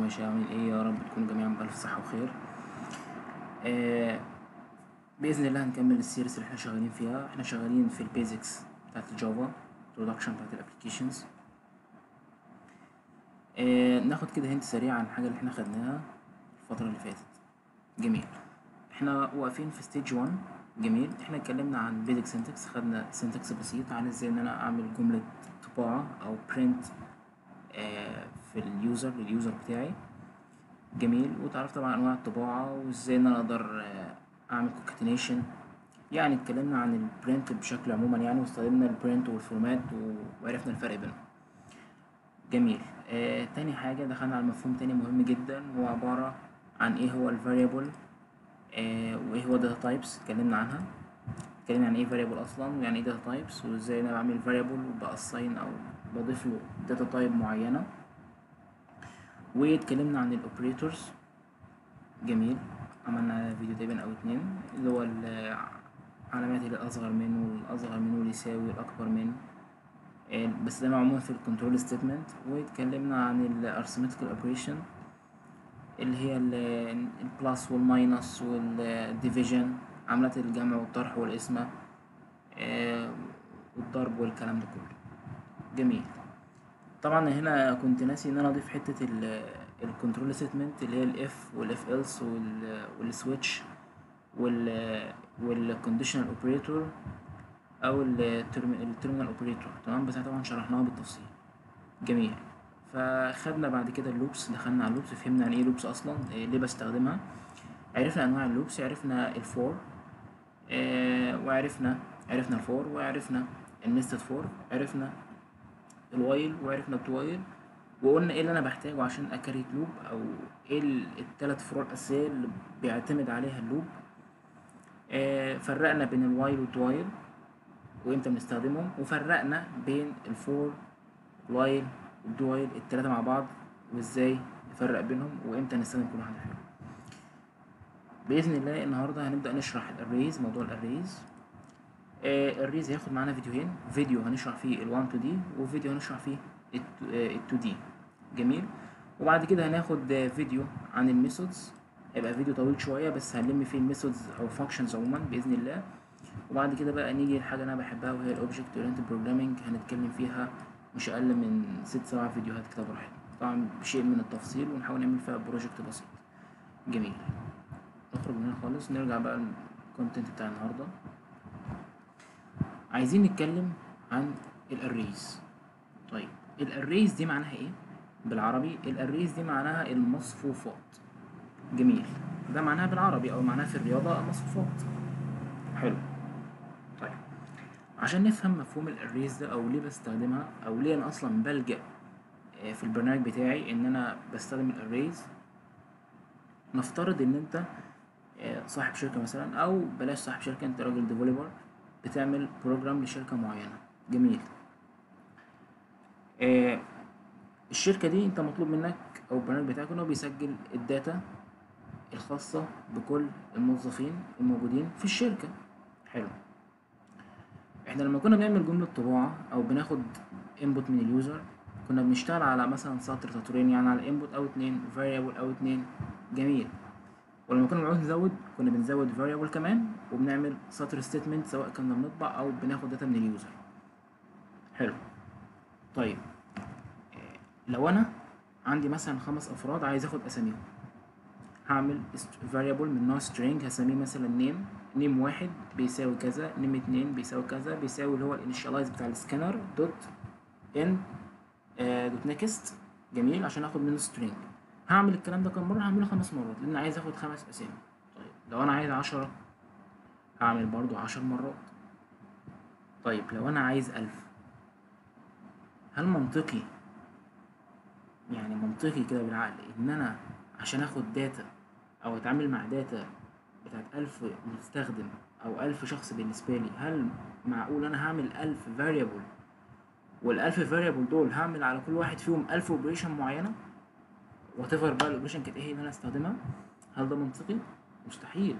ماشي عامل ايه يا رب تكونوا جميعا بألف صحة وخير آه بإذن الله هنكمل السيريز اللي احنا شغالين فيها احنا شغالين في البيزكس بتاعت الجافا introduction بتاعت الابليكيشنز آه ناخد كده هنت سريع عن الحاجة اللي احنا خدناها الفترة اللي فاتت جميل احنا واقفين في ستيج 1 جميل احنا اتكلمنا عن بيزك سينتكس خدنا سينتكس بسيط عن ازاي ان انا اعمل جملة طباعة او print آه في اليوزر لليوزر بتاعي جميل وتعرفت طبعا انواع الطباعة وازاي ان انا اقدر آه اعمل كونكاتينيشن يعني اتكلمنا عن البرنت بشكل عموما يعني واستخدمنا البرنت والفورمات وعرفنا الفرق بينهم جميل آه تاني حاجة دخلنا على مفهوم تاني مهم جدا هو عبارة عن ايه هو الفاريبل آه وايه هو داتا تايبس اتكلمنا عنها اتكلمنا عن ايه فاريبل اصلا ويعني ايه داتا تايبس وازاي انا بعمل فاريبل وبأساين او بضيف له داتا تايب معينة واتكلمنا عن الاوبريتورز جميل عملنا فيديو تقريبا او اتنين اللي هو العلامات اللي الاصغر منه والاصغر منه اللي يساوي الاكبر منه بس ده معمول في الكنترول ستيتمنت واتكلمنا عن الارثماتيكال اوبريشن اللي هي البلس والماينس والديفيجن عملات الجمع والطرح والقسمة والضرب والكلام ده كله جميل طبعا هنا كنت ناسي ان انا اضيف حتة الكنترول ستيتمنت اللي هي الاف والاف ايلس والسويتش والكونديشنال اوبريتور او التيرمينال اوبريتور تمام بس طبعا شرحناها بالتفصيل جميل فخدنا بعد كده اللوبس دخلنا على اللوبس فهمنا يعني ايه لوبس اصلا إيه ليه بستخدمها عرفنا انواع اللوبس عرفنا الفور آه وعرفنا عرفنا الفور وعرفنا النستد فور عرفنا الوايل وعرفنا التوايل وقلنا ايه اللي انا بحتاجه عشان اكريت لوب او ايه التلات فروع الاساسيه اللي بيعتمد عليها اللوب آه فرقنا بين الوايل والتوايل وامتى بنستخدمهم وفرقنا بين الفور الوايل والدوايل التلاتة مع بعض وازاي نفرق بينهم وامتى نستخدم كل واحدة فيهم بإذن الله النهاردة هنبدأ نشرح الاريز موضوع الاريز آه الاريز هياخد معانا فيديوهين فيديو هنشرح فيه ال 1 2 دي وفيديو هنشرح فيه ال 2 دي جميل وبعد كده هناخد فيديو عن الميثودز هيبقى فيديو طويل شوية بس هنلم فيه الميثودز أو فانكشنز عموما بإذن الله وبعد كده بقى نيجي لحاجة أنا بحبها وهي الأوبجكت أورينتد بروجرامينج هنتكلم فيها مش أقل من ست سبع فيديوهات كده براحتنا طبعا بشيء من التفصيل ونحاول نعمل فيها بروجكت بسيط جميل نخرج من هنا خالص نرجع بقى للكونتنت بتاع النهاردة عايزين نتكلم عن الاريز طيب الاريز دي معناها ايه بالعربي الاريز دي معناها المصفوفات جميل ده معناها بالعربي او معناها في الرياضة المصفوفات حلو طيب عشان نفهم مفهوم الاريز ده او ليه بستخدمها او ليه انا اصلا بلجأ في البرنامج بتاعي ان انا بستخدم الاريز نفترض ان انت صاحب شركة مثلا او بلاش صاحب شركة انت راجل ديفلوبر بتعمل بروجرام لشركة معينة جميل الشركة دي انت مطلوب منك او البرنامج بتاعك انه بيسجل الداتا الخاصة بكل الموظفين الموجودين في الشركة حلو احنا لما كنا بنعمل جملة طباعة او بناخد input من اليوزر كنا بنشتغل على مثلا سطر سطرين يعني على input او اتنين variable او اتنين جميل ولما كنا بنعوز نزود كنا بنزود variable كمان وبنعمل سطر statement سواء كنا بنطبع او بناخد داتا من اليوزر حلو طيب لو انا عندي مثلا خمس افراد عايز اخد اساميهم هعمل variable من نوع string هسميه مثلا name name واحد بيساوي كذا name اتنين بيساوي كذا بيساوي اللي هو الانيشاليز بتاع السكانر دوت ان دوت نيكست جميل عشان اخد منه string هعمل الكلام ده كام مرة هعمله خمس مرات لان عايز اخد خمس اسامي طيب لو انا عايز عشرة هعمل برضو عشر مرات طيب لو انا عايز الف هل منطقي يعني منطقي كده بالعقل ان انا عشان اخد داتا او اتعامل مع داتا بتاعت الف مستخدم او الف شخص بالنسبة لي هل معقول انا هعمل الف variable والالف variable دول هعمل على كل واحد فيهم الف اوبريشن معينة واتيفر بقى الاوبريشن كانت ايه اللي انا استخدمها هل ده منطقي مستحيل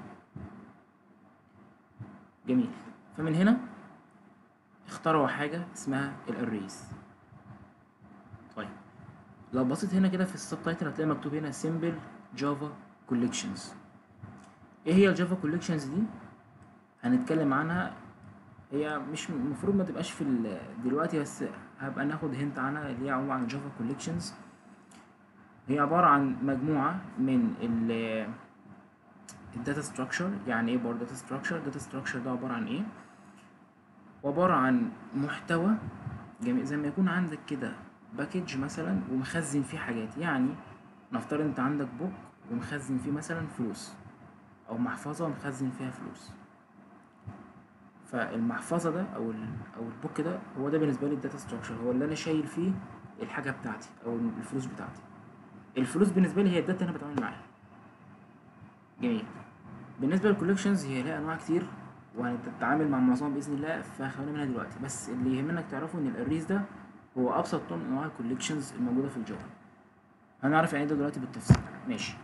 جميل فمن هنا اخترعوا حاجة اسمها الاريز طيب لو بصيت هنا كده في السب تايتل هتلاقي مكتوب هنا سيمبل جافا كوليكشنز ايه هي الجافا كوليكشنز دي هنتكلم عنها هي مش المفروض ما تبقاش في ال- دلوقتي بس هبقى ناخد هنت عنها اللي هي عبارة عن جافا كوليكشنز هي عبارة عن مجموعة من ال الداتا ستراكشر يعني ايه برضه داتا ستراكشر داتا ستراكشر ده عبارة عن ايه عبارة عن محتوى جميل زي ما يكون عندك كده باكج مثلا ومخزن فيه حاجات يعني نفترض انت عندك بوك ومخزن فيه مثلا فلوس او محفظة ومخزن فيها فلوس فالمحفظة ده او ال او البوك ده هو ده بالنسبة لي الداتا ستراكشر هو اللي انا شايل فيه الحاجة بتاعتي او الفلوس بتاعتي الفلوس بالنسبة لي هي الداتا اللي انا بتعامل معاها جميل بالنسبة للكوليكشنز هي لها انواع كتير وهنتعامل مع معظمها باذن الله فخلينا منها دلوقتي بس اللي يهمنا انك تعرفوا ان الاريز ده هو ابسط نوع من انواع الكوليكشنز الموجوده في الجافا هنعرف يعني ايه ده دلوقتي بالتفصيل ماشي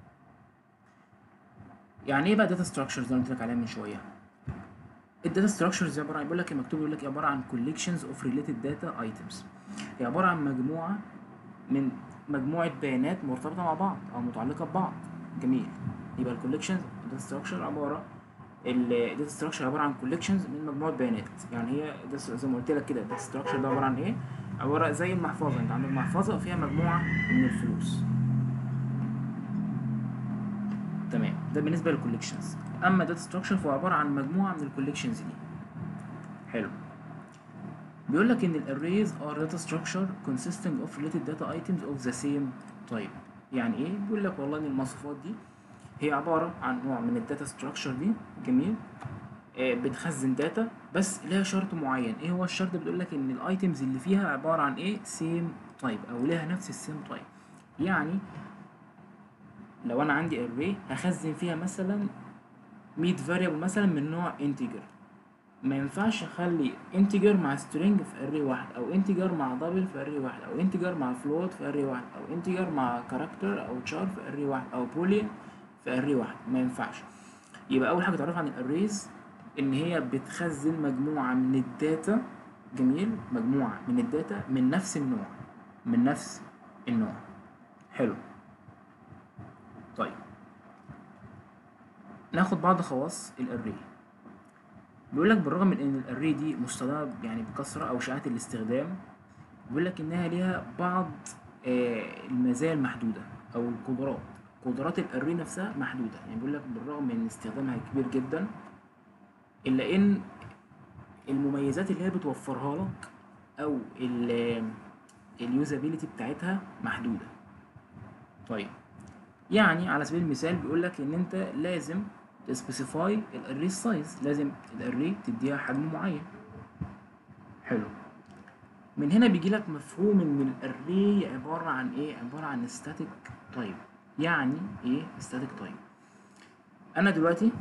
يعني ايه بقى داتا ستراكشرز اللي أنا قلت لك عليها من شويه الداتا ستراكشرز عباره عن بيقول لك مكتوب يقول لك عباره عن collections of related data items هي عباره عن مجموعه من مجموعه بيانات مرتبطه مع بعض او متعلقه ببعض جميل يبقى الكوليكشنز داتا ستراكشر عباره الداتا ستراكشر عباره عن كوليكشنز من مجموعه بيانات يعني هي ده زي ما قلت لك كده الداتا ستراكشر ده عباره عن ايه عباره زي المحفظه انت عندك محفظه فيها مجموعه من الفلوس تمام ده بالنسبه للكوليكشنز اما داتا ستراكشر فهو عباره عن مجموعه من الكوليكشنز دي حلو بيقول لك ان الاريز are data structure consisting of related data items of the same type يعني ايه بيقول لك والله ان المواصفات دي هي عباره عن نوع من الداتا ستراكشر دي جميل آه بتخزن داتا بس ليها شرط معين ايه هو الشرط بيقول لك ان الايتمز اللي فيها عباره عن ايه سيم تايب او ليها نفس السيم تايب يعني لو انا عندي array هخزن فيها مثلا 100 variable مثلا من نوع integer ما ينفعش اخلي integer مع string في array واحد او integer مع double في array واحد او integer مع float في array واحد او integer مع character او char في array واحد او boolean في array واحد ما ينفعش يبقى اول حاجه تعرف عن الاريز ان هي بتخزن مجموعه من الداتا جميل مجموعه من الداتا من نفس النوع من نفس النوع حلو طيب ناخد بعض خواص الاري بيقول لك بالرغم من ان الاري دي مستخدمه يعني بكثره او شائعه الاستخدام بيقول لك انها ليها بعض آه، المزايا المحدوده او القدرات قدرات الاري نفسها محدوده يعني بيقول لك بالرغم من ان استخدامها كبير جدا الا ان المميزات اللي هي بتوفرها لك او اليوزابيلتي بتاعتها محدوده طيب يعني على سبيل المثال بيقول لك ان انت لازم تسبيسيفاي الاري سايز لازم الاري تديها حجم معين حلو من هنا بيجي لك مفهوم ان الاري عباره عن ايه عباره عن static تايب يعني ايه static تايب انا دلوقتي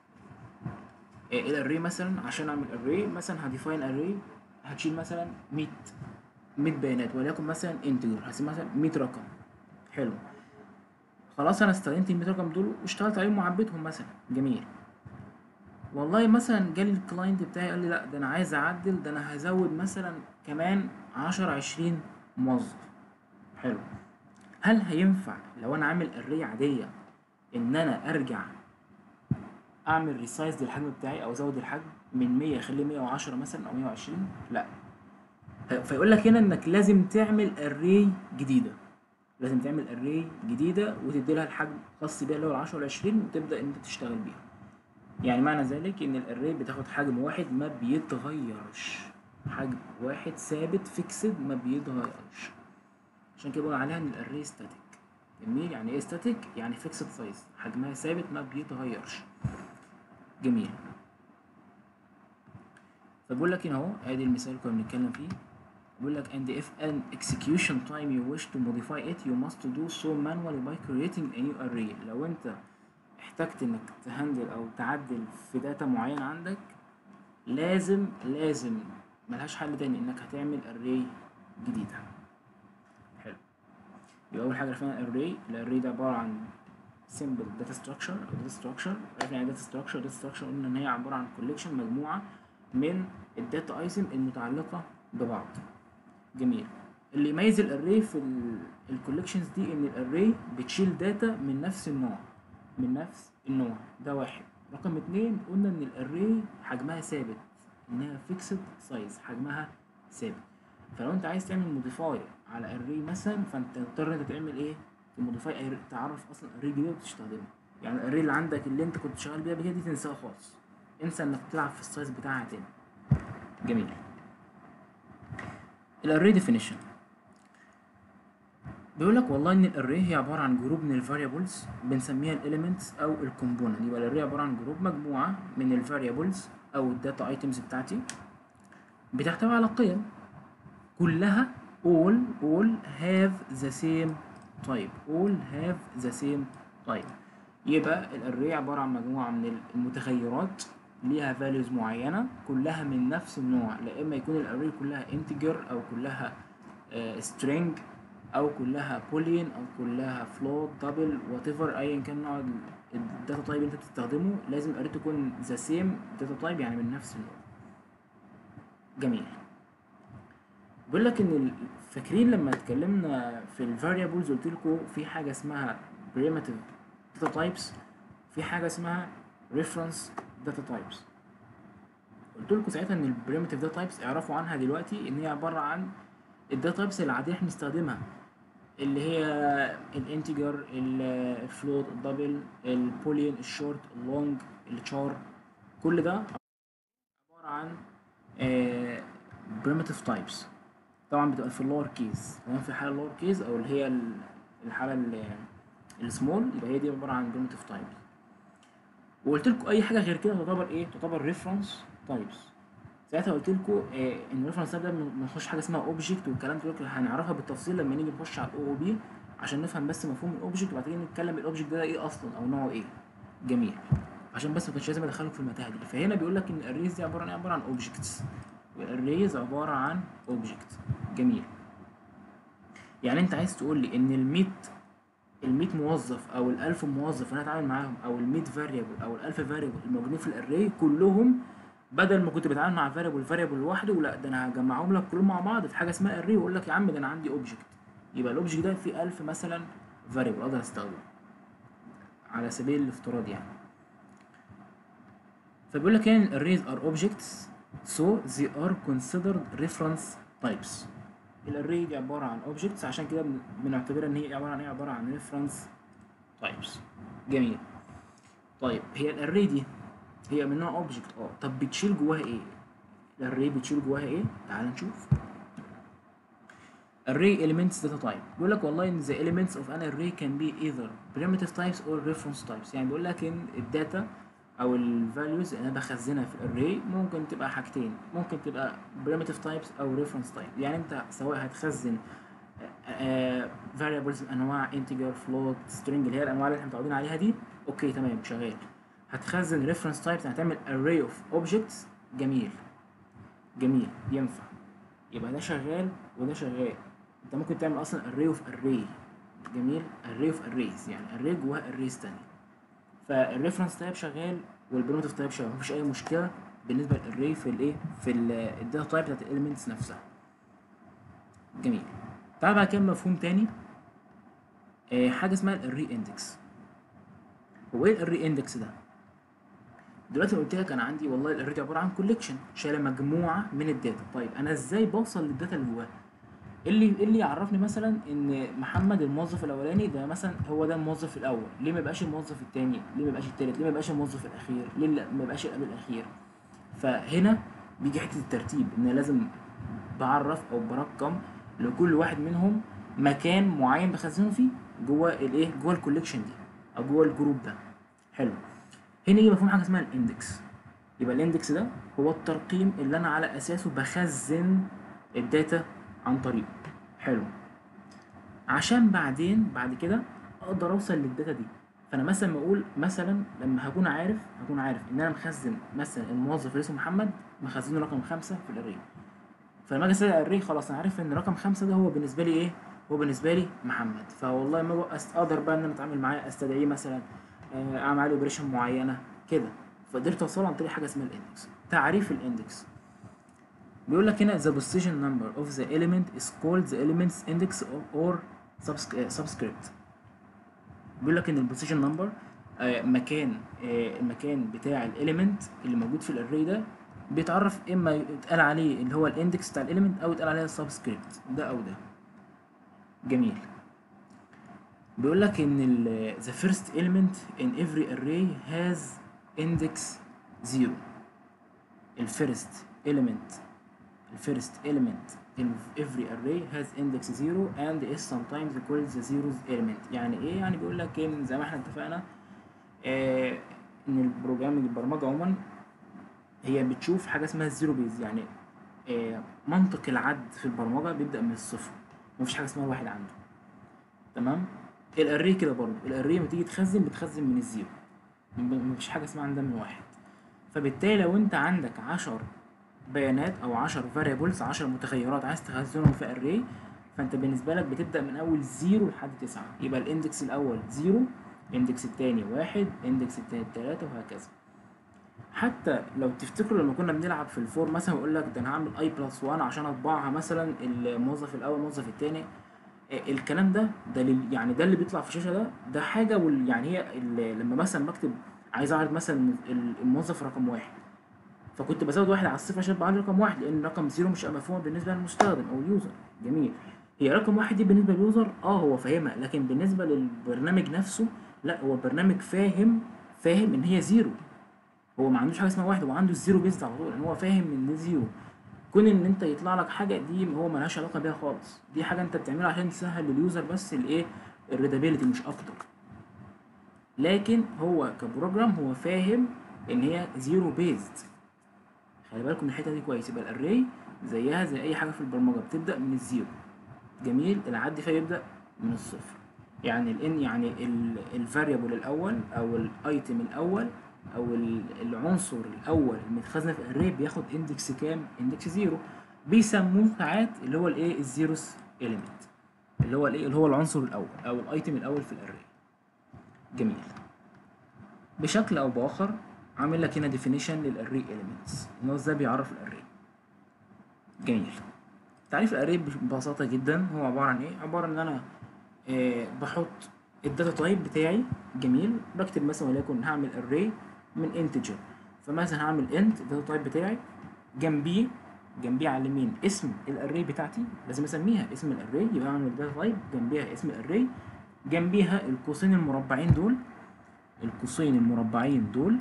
الاري مثلا عشان اعمل اري مثلا هديفاين اري هتشيل مثلا 100 100 بيانات وليكن مثلا انتجر هسيب مثلا 100 رقم حلو خلاص انا استخدمت ال 100 رقم دول واشتغلت عليهم وعبيتهم مثلا جميل والله مثلا جالي الكلاينت بتاعي قال لي لا ده انا عايز اعدل ده انا هزود مثلا كمان 10 20 موظف حلو هل هينفع لو انا عامل اري عاديه ان انا ارجع اعمل ريسايز للحجم بتاعي او ازود الحجم من 100 اخليه 110 مثلا او 120 لا فيقول لك هنا انك لازم تعمل اري جديده لازم تعمل اري جديده وتدي لها الحجم خاص بيها اللي هو ال 10 وال 20 وتبدا ان انت تشتغل بيها يعني معنى ذلك ان الاري بتاخد حجم واحد ما بيتغيرش حجم واحد ثابت فيكسد ما بيتغيرش عشان كده بقول عليها ان الاري ستاتيك جميل يعني ايه ستاتيك يعني فيكسد سايز حجمها ثابت ما بيتغيرش جميل فبقول لك هنا اهو ادي المثال اللي كنا بنتكلم فيه بيقول لك and if an execution time you wish to modify it you must do so manually by creating a new array لو انت احتجت انك تهندل او تعدل في داتا معين عندك لازم لازم ملهاش حل تاني انك هتعمل array جديدة حلو يبقى اول حاجة عرفنا array الاري ده عبارة عن simple data structure او data structure عرفنا يعني data structure data structure قلنا ان هي عبارة عن collection مجموعة من الداتا ايتم المتعلقة ببعض جميل اللي يميز الاري في الكولكشنز دي ان الاري بتشيل داتا من نفس النوع من نفس النوع ده واحد رقم اتنين قلنا ان الاري حجمها ثابت انها فيكسد سايز حجمها ثابت فلو انت عايز تعمل موديفاي على اري مثلا فانت تضطر انت تعمل ايه في موديفاي تعرف اصلا اري جديده وتستخدمها يعني الاري اللي عندك اللي انت كنت شغال بيها قبل كده دي تنساها خالص انسى انك تلعب في السايز بتاعها تاني جميل الاري ديفينيشن بيقول لك والله ان الاري هي عباره عن جروب من الفاريبلز بنسميها الاليمنتس او الكومبوننت يبقى الاري عباره عن جروب مجموعه من الفاريبلز او الداتا ايتمز بتاعتي بتحتوي على قيم كلها all all have the same type all have the same type يبقى الاري عباره عن مجموعه من المتغيرات ليها values معينه كلها من نفس النوع لا اما يكون الاري كلها integer او كلها uh, string او كلها boolean او كلها float double whatever ايا كان نوع الداتا تايب اللي انت بتستخدمه لازم الاري تكون ذا سيم داتا تايب يعني من نفس النوع جميل بيقول لك ان فاكرين لما اتكلمنا في الفاريبلز قلت لكم في حاجه اسمها primitive data types في حاجه اسمها reference data types قلت لكم ساعتها ان البريمتيف داتا تايبس اعرفوا عنها دلوقتي ان هي عباره عن الداتا تايبس العاديه احنا بنستخدمها اللي هي الانتجر الفلوت الدبل البولين الشورت اللونج التشار كل ده عباره عن بريمتيف تايبس طبعا بتبقى في اللور كيس تمام في الحاله اللور كيس او اللي هي الحاله السمول يبقى هي دي عباره عن بريمتيف تايبس وقلت لكم اي حاجه غير كده تعتبر ايه تعتبر ريفرنس تايبس ساعتها قلت لكم إيه ان الريفرنس تايب ده بنخش حاجه اسمها اوبجكت والكلام ده هنعرفها بالتفصيل لما نيجي نخش على الاو او بي عشان نفهم بس مفهوم الاوبجكت وبعد كده نتكلم الاوبجكت ده ايه اصلا او نوعه ايه جميل عشان بس ما كانش لازم ادخلك في المتاهه دي فهنا بيقول لك ان الاريز دي عباره عن عباره عن اوبجكتس والاريز عباره عن اوبجكت جميل يعني انت عايز تقول لي ان ال 100 ال 100 موظف او ال 1000 موظف انا اتعامل معاهم او ال 100 فاريبل او ال 1000 فاريبل الموجودين في الاري كلهم بدل ما كنت بتعامل مع فاريبل فاريبل لوحده لا ده انا هجمعهم لك كلهم مع بعض في حاجه اسمها اري واقول لك يا عم ده انا عندي اوبجكت يبقى الاوبجكت ده فيه 1000 مثلا فاريبل اقدر استخدمه على سبيل الافتراض يعني فبيقول لك يعني الاريز ار اوبجكتس so they are considered reference types الاري دي عباره عن اوبجكتس عشان كده بنعتبرها ان هي عباره عن ايه عباره عن ريفرنس تايبس جميل طيب هي الاري دي هي من نوع اوبجكت اه طب بتشيل جواها ايه الاري بتشيل جواها ايه تعال نشوف array elements data type بيقول لك والله ان the elements of an array can be either primitive types or reference types يعني بيقول لك ان الداتا او الفاليوز اللي انا بخزنها في الاري ممكن تبقى حاجتين ممكن تبقى primitive types او reference type يعني انت سواء هتخزن variables انواع integer float string اللي هي الانواع اللي احنا متعودين عليها دي اوكي تمام شغال هتخزن reference types هتعمل array of objects جميل جميل ينفع يبقى ده شغال وده شغال انت ممكن تعمل اصلا array of array جميل array of arrays يعني array جواها arrays تانية فالريفرنس تايب شغال والبريمتيف تايب شغال مفيش اي مشكله بالنسبه للاري في الايه في الداتا تايب بتاعت الاليمنتس نفسها جميل تعال بقى كام مفهوم تاني آه حاجه اسمها الاري اندكس هو ايه الاري اندكس ده دلوقتي قلت لك انا عندي والله الاري دي عباره عن كوليكشن شايله مجموعه من الداتا طيب انا ازاي بوصل للداتا اللي جواها اللي اللي يعرفني مثلا ان محمد الموظف الاولاني ده مثلا هو ده الموظف الاول ليه ما يبقاش الموظف الثاني ليه ما يبقاش الثالث ليه ما يبقاش الموظف الاخير ليه لا ما يبقاش قبل الاخير فهنا بيجي حته الترتيب ان أنا لازم بعرف او برقم لكل واحد منهم مكان معين بخزنه فيه جوه الايه جوه الكوليكشن دي او جوه الجروب ده حلو هنا يجي مفهوم حاجه اسمها الاندكس يبقى الاندكس ده هو الترقيم اللي انا على اساسه بخزن الداتا عن طريقه حلو عشان بعدين بعد كده اقدر اوصل للداتا دي فانا مثلا بقول مثلا لما هكون عارف هكون عارف ان انا مخزن مثلا الموظف اللي اسمه محمد مخزنه رقم خمسة في الاري فلما اجي اسال الاري خلاص انا عارف ان رقم خمسة ده هو بالنسبه لي ايه هو بالنسبه لي محمد فوالله ما اقدر بقى ان انا اتعامل معاه استدعيه مثلا اعمل عليه اوبريشن معينه كده فقدرت اوصله عن طريق حاجه اسمها الاندكس تعريف الاندكس بيقول لك هنا the position number of the element is called the element's index or- or subsc- آه، subscript بيقول لك ان البوزيشن نمبر مكان آه، المكان بتاع الاليمنت اللي موجود في الاري ده بيتعرف اما يتقال عليه اللي هو الاندكس بتاع الاليمنت او يتقال عليه السبسكريبت ده او ده جميل بيقول لك ان ال the first element in every array has index 0 الفيرست element الفيرست element in every array has index 0 and is sometimes called the zeroth element يعني ايه يعني بيقول لك ان زي ما احنا اتفقنا آه ان البروجرامنج البرمجه عموما هي بتشوف حاجه اسمها الزيرو بيز يعني آه منطق العد في البرمجه بيبدا من الصفر مفيش حاجه اسمها واحد عنده تمام الاري كده برضه الاري لما تيجي تخزن بتخزن من الزيرو م- مفيش حاجه اسمها عندها من واحد فبالتالي لو انت عندك 10 بيانات او 10 variables 10 متغيرات عايز تخزنهم في array فانت بالنسبه لك بتبدا من اول 0 لحد 9 يبقى الاندكس الاول 0 الاندكس الثاني 1 الاندكس الثالث 3 وهكذا حتى لو تفتكروا لما كنا بنلعب في الفور مثلا ويقول لك ده انا هعمل اي بلس 1 عشان اطبعها مثلا الموظف الاول الموظف الثاني الكلام ده ده لل- يعني ده اللي بيطلع في الشاشه ده ده حاجه وال يعني هي ال- لما مثلا بكتب عايز اعرض مثلا ال- الموظف رقم واحد فكنت بزود واحد على الصفر عشان يبقى عندي رقم واحد لان رقم زيرو مش هيبقى مفهوم بالنسبه للمستخدم او اليوزر جميل هي رقم واحد دي بالنسبه لليوزر اه هو فاهمها لكن بالنسبه للبرنامج نفسه لا هو البرنامج فاهم فاهم ان هي زيرو هو ما عندوش حاجه اسمها واحد هو عنده الزيرو بيست على طول ان هو فاهم ان ده زيرو كون ان انت يطلع لك حاجه دي هو ملهاش علاقه بيها خالص دي حاجه انت بتعملها عشان تسهل لليوزر بس الايه الريدابيلتي مش اكتر لكن هو كبروجرام هو فاهم ان هي زيرو بيزد خلي بالكم من الحته دي كويس يبقى الاري زيها زي اي حاجه في البرمجه بتبدا من الزيرو جميل العد فيها يبدا من الصفر يعني الان يعني الفاريبل الاول او الايتم الاول او ال- العنصر الاول المتخزن في الاري بياخد اندكس كام اندكس زيرو بيسموه ساعات اللي هو الايه الزيروس اليمنت اللي هو الايه اللي هو العنصر الاول او الايتم الاول في الاري جميل بشكل او باخر عامل لك هنا definition للاري elements ان هو ازاي بيعرف الاري جميل تعريف الاري ببساطه جدا هو عباره عن ايه عباره ان انا آه بحط الداتا تايب بتاعي جميل بكتب مثلا وليكن هعمل array من انتجر فمثلا هعمل int الداتا تايب بتاعي جنبيه جنبيه على اليمين اسم الاري بتاعتي لازم اسميها اسم الاري يبقى اعمل الداتا تايب جنبيها اسم الاري جنبيها القوسين المربعين دول القوسين المربعين دول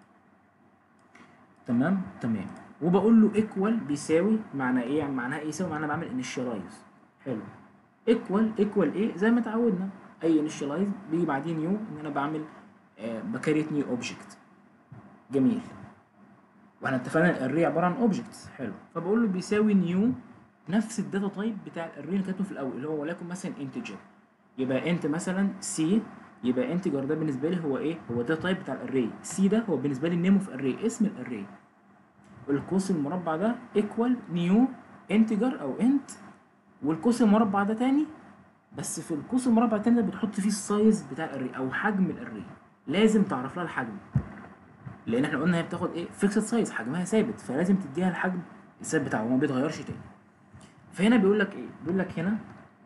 تمام تمام وبقول له ايكوال بيساوي معنى ايه يعني معناها ايه يساوي معناها بعمل انيشاليز حلو ايكوال ايكوال ايه زي ما اتعودنا اي انيشاليز بيجي بعديه نيو ان انا بعمل آه بكريت نيو اوبجكت جميل واحنا اتفقنا الاري عباره عن اوبجكتس حلو فبقول له بيساوي نيو نفس الداتا تايب بتاع الاري اللي كاتبه في الاول اللي هو وليكن مثلا انتجر يبقى انت مثلا سي يبقى انتجر ده بالنسبه لي هو ايه هو ده تايب بتاع الاري سي ده هو بالنسبه لي النيم اوف اري اسم الاري القوس المربع ده ايكوال نيو انتجر او انت والقوس المربع ده تاني بس في القوس المربع التاني ده بتحط فيه السايز بتاع الاري او حجم الاري لازم تعرف لها الحجم لان احنا قلنا هي بتاخد ايه فيكسد سايز حجمها ثابت فلازم تديها الحجم الثابت بتاعه وما بيتغيرش تاني فهنا بيقول لك ايه بيقول لك هنا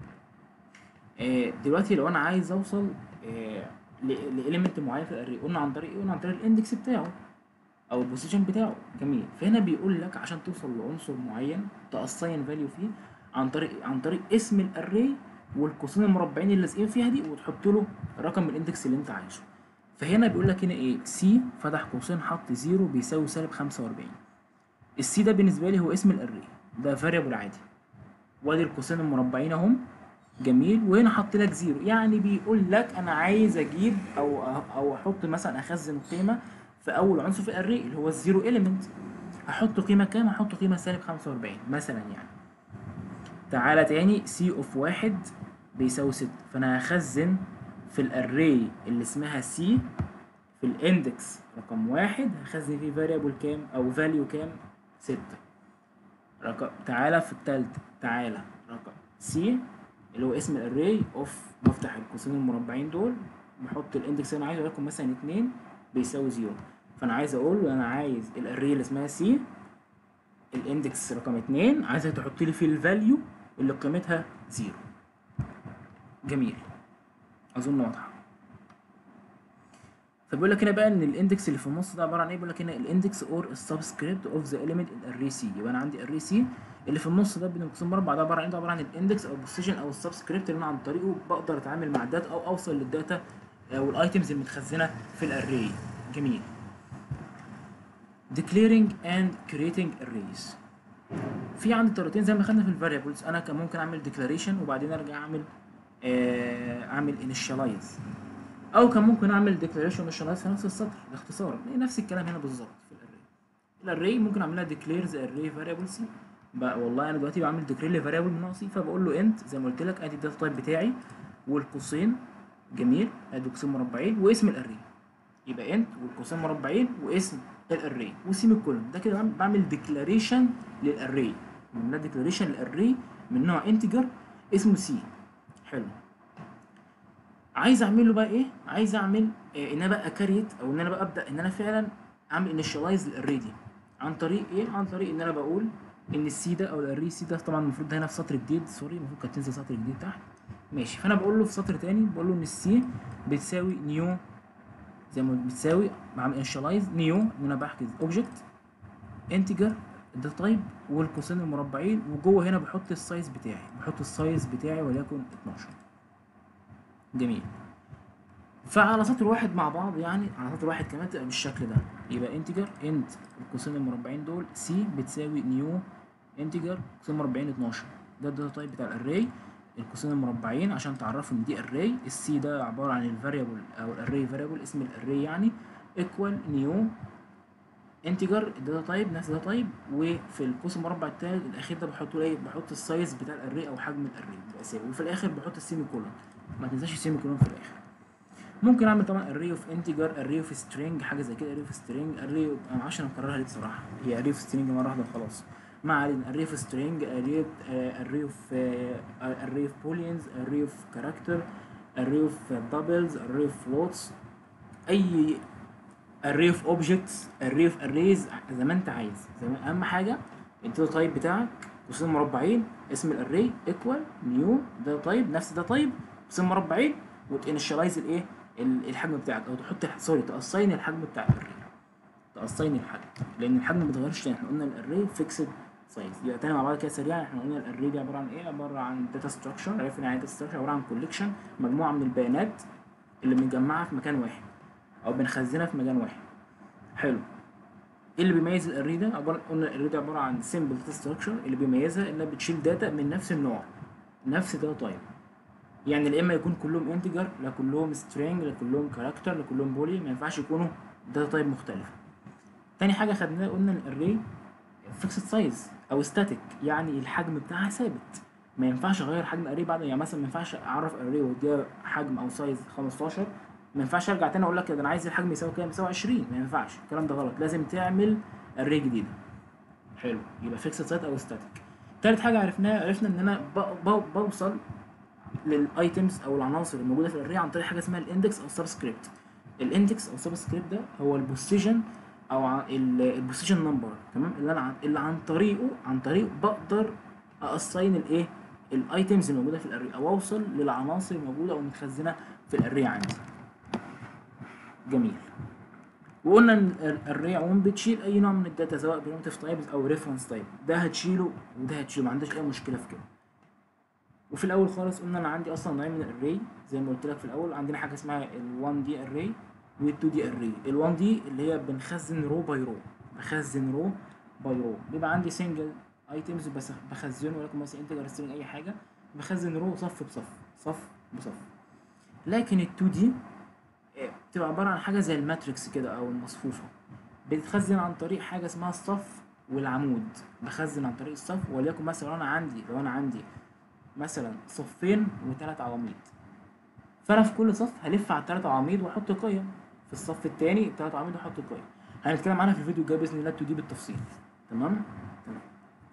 آه دلوقتي لو انا عايز اوصل آه لإليمنت معين في الاري قلنا عن طريق ايه قلنا عن طريق الاندكس بتاعه او البوزيشن بتاعه جميل فهنا بيقول لك عشان توصل لعنصر معين تاساين فاليو فيه عن طريق عن طريق اسم الاري والقوسين المربعين اللي لازقين فيها دي وتحط له رقم الاندكس اللي انت عايزه فهنا بيقول لك هنا ايه سي فتح قوسين حط زيرو بيساوي سالب 45 السي ده بالنسبه لي هو اسم الاري ده فاريبل عادي وادي القوسين المربعين اهم جميل وهنا حط لك زيرو يعني بيقول لك انا عايز اجيب او او احط مثلا اخزن قيمه في اول عنصر في الاري اللي هو الزيرو اليمنت هحط قيمه كام هحط قيمه سالب 45 مثلا يعني تعالى تاني سي اوف واحد بيساوي ستة فانا هخزن في الاري اللي اسمها سي في الاندكس رقم واحد هخزن فيه فاريبل كام او فاليو كام ستة رقم تعالى في التالتة تعالى رقم سي اللي هو اسم الاري اوف بفتح القوسين المربعين دول بحط الاندكس اللي انا عايزه وليكن مثلا اتنين بيساوي زيرو فانا عايز اقول له انا عايز الاري اللي اسمها سي الاندكس رقم اتنين عايزك تحط لي فيه الفاليو اللي قيمتها زيرو جميل اظن واضحه فبيقول لك هنا بقى ان الاندكس اللي في النص ده عباره عن ايه بيقول لك هنا الاندكس اور السبسكريبت اوف ذا element in array C يبقى انا عندي array C اللي في النص ده بين قوسين مربع ده عباره عن ايه ده عباره عن الاندكس او البوزيشن او السبسكريبت اللي انا عن طريقه بقدر اتعامل مع الداتا او اوصل للداتا او الايتمز المتخزنه في الاري جميل declaring and creating arrays في عندي طريقتين زي ما خدنا في الفاريبلز انا كان ممكن اعمل declaration وبعدين ارجع اعمل آه، اعمل initialize او كان ممكن اعمل declaration initialize في نفس السطر باختصار نفس الكلام هنا بالظبط في الاري الاري ممكن اعملها declare the array variable c بقى والله انا دلوقتي بعمل declare لفاريبل من نوع c فبقول له انت زي ما قلت لك ادي الداتا تايب بتاعي والقوسين جميل ادي قوسين مربعين واسم الاري يبقى انت والقوسين مربعين واسم الاري وسيمي كولوم ده كده بعمل- بعمل ديكلاريشن للاري بعمل ديكلاريشن للاري من نوع انتجر اسمه سي حلو عايز اعمل له بقى ايه عايز اعمل إيه ان انا بقى كاريت او ان انا بقى ابدا ان انا فعلا اعمل انيشاليز للاري دي عن طريق ايه عن طريق ان انا بقول ان السي ده او الاري سي ده طبعا المفروض ده هنا في سطر جديد سوري المفروض كانت تنزل سطر جديد تحت ماشي فانا بقول له في سطر تاني بقول له ان السي بتساوي نيو زي ما بتساوي بعمل انشالايز نيو ان انا بحجز اوبجكت انتجر ده تايب والقوسين المربعين وجوه هنا بحط السايز بتاعي بحط السايز بتاعي وليكن 12 جميل فعلى سطر واحد مع بعض يعني على سطر واحد كمان تبقى بالشكل ده يبقى انتجر انت القوسين المربعين دول سي بتساوي نيو انتجر قوسين مربعين 12 ده الداتا تايب بتاع الاري القوسين المربعين عشان تعرفوا ان دي اري السي ده عباره عن الفاريبل او الاري فاريبل اسم الاري يعني ايكوال نيو انتجر الداتا تايب نفس الداتا تايب وفي القوس المربع الثالث الاخير ده بحط له ايه بحط السايز بتاع الاري او حجم الاري الاساسي وفي الاخر بحط السيمي كولون ما تنساش السيمي كولون في الاخر ممكن اعمل طبعا array of integer array of string حاجه زي كده array of string array انا معرفش انا مكررها ليه بصراحه هي array of string مره واحده وخلاص ما علينا array of string array آه، array of آه، array of booleans array of character array of doubles array of floats اي array of objects array of arrays زي ما انت عايز زي ما اهم حاجه الداتا تايب بتاعك قوسين مربعين اسم الاري ايكوال نيو داتا تايب نفس الداتا تايب قوسين مربعين وتنشلايز الايه ال- الحجم بتاعك او تحط سوري تقصين الحجم بتاع الاري تقصين الحجم لان الحجم ما بيتغيرش تاني احنا قلنا الاري فيكسد سايز يبقى تاني مع بعض كده سريعا احنا قلنا الاري دي عباره عن ايه عباره عن داتا ستراكشر عرفنا يعني داتا ستراكشر عباره عن كوليكشن مجموعه من البيانات اللي بنجمعها في مكان واحد او بنخزنها في مكان واحد حلو ايه اللي بيميز الاري ده عباره قلنا الاري ده عباره عن سيمبل داتا ستراكشر اللي بيميزها انها بتشيل داتا من نفس النوع نفس داتا تايب يعني لا اما يكون كلهم انتجر لا كلهم سترينج لا كلهم كاركتر لا كلهم بولي ما ينفعش يكونوا داتا تايب مختلفه تاني حاجه خدناها قلنا الاري فيكسد سايز او ستاتيك يعني الحجم بتاعها ثابت ما ينفعش اغير حجم اري بعد يعني مثلا ما ينفعش اعرف اري واديها حجم او سايز 15 ما ينفعش ارجع تاني اقول لك ده انا عايز الحجم يساوي كام يساوي 20 ما ينفعش الكلام ده غلط لازم تعمل اري جديده حلو يبقى فيكسد سايز او ستاتيك تالت حاجه عرفناها عرفنا ان انا ب- ب- بوصل للايتمز او العناصر الموجوده في الاري عن طريق حاجه اسمها الاندكس او السبسكريبت الاندكس او السبسكريبت ده هو البوزيشن او البوزيشن نمبر تمام اللي انا عن اللي عن طريقه عن طريقه بقدر اصين الايه الايتمز الموجوده في الاري او اوصل للعناصر الموجوده او متخزنه في الاري عندي جميل وقلنا ان الاري عموما بتشيل اي نوع من الداتا سواء بريمتيف تايبز او ريفرنس تايب ده هتشيله وده هتشيله ما عنديش اي مشكله في كده وفي الاول خالص قلنا انا عندي اصلا نوعين من الاري زي ما قلت لك في الاول عندنا حاجه اسمها ال1 دي اري وال2 دي اري ال1 دي اللي هي بنخزن رو باي رو بخزن رو باي رو بيبقى عندي سنجل ايتمز بس بخزنه ولكن مثلا انتجر سترينج اي حاجه بخزن رو صف بصف صف بصف لكن ال2 دي بتبقى عباره عن حاجه زي الماتريكس كده او المصفوفه بتتخزن عن طريق حاجه اسمها الصف والعمود بخزن عن طريق الصف وليكن مثلا لو انا عندي لو انا عندي مثلا صفين وثلاث عواميد فانا في كل صف هلف على الثلاث عواميد واحط قيم في الصف الثاني الثلاث عواميد واحط قيم هنتكلم عنها في الفيديو الجاي باذن الله 2 دي بالتفصيل تمام تمام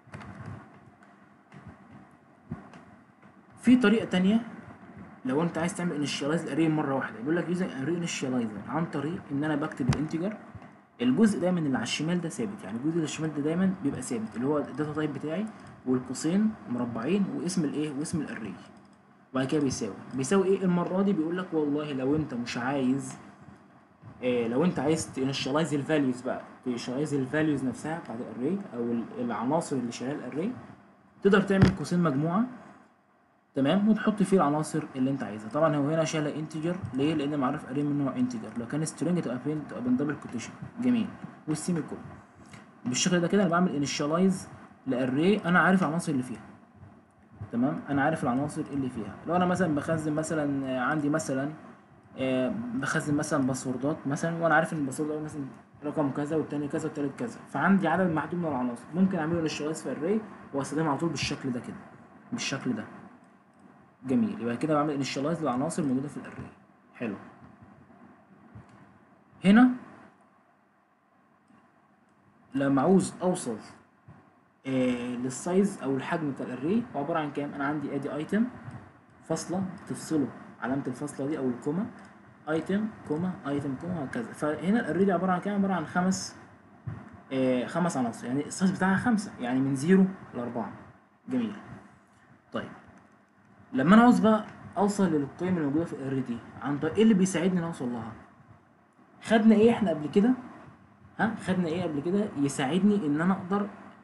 في طريقه تانية لو انت عايز تعمل انيشاليز الاري مره واحده بيقول لك يوزنج اري انيشاليزر عن طريق ان انا بكتب الانتجر الجزء دايما اللي على الشمال ده ثابت يعني الجزء اللي على الشمال ده دايما بيبقى ثابت اللي هو الداتا تايب بتاعي والقوسين مربعين واسم الايه واسم الاري وبعد كده بيساوي بيساوي ايه المره دي بيقول لك والله لو انت مش عايز إيه لو انت عايز تنشلايز الفاليوز بقى تنشلايز الفاليوز نفسها بتاعت الاري او ال- العناصر اللي شايلها الاري تقدر تعمل قوسين مجموعه تمام وتحط فيه العناصر اللي انت عايزها طبعا هو هنا شايله انتجر ليه لان معرف اري من نوع انتجر لو كان سترينج تبقى فين تبقى بين دبل كوتيشن جميل والسيمي كول بالشكل ده كده انا بعمل انيشاليز لاري انا عارف العناصر اللي فيها تمام انا عارف العناصر اللي فيها لو انا مثلا بخزن مثلا آه، عندي مثلا آه، بخزن مثلا باسوردات مثلا وانا عارف ان الباسورد ده مثلا رقم كذا والتاني كذا والتالت كذا فعندي عدد محدود من العناصر ممكن اعمله انيشاليز في اري واستخدمها على طول بالشكل ده كده بالشكل ده جميل يبقى كده بعمل انيشاليز للعناصر الموجوده في الاري حلو هنا لما عاوز اوصل آه للسايز او الحجم بتاع الاري هو عباره عن كام انا عندي ادي ايتم فاصله تفصله علامه الفاصله دي او الكوما ايتم كوما ايتم كوما وهكذا فهنا الاري دي عباره عن كام عباره عن خمس آه خمس عناصر يعني السايز بتاعها خمسة يعني من زيرو لأربعة جميل طيب لما انا عاوز بقى اوصل للقيم الموجوده في الاري دي عن طريق ايه اللي بيساعدني ان اوصل لها خدنا ايه احنا قبل كده ها خدنا ايه قبل كده يساعدني ان انا اقدر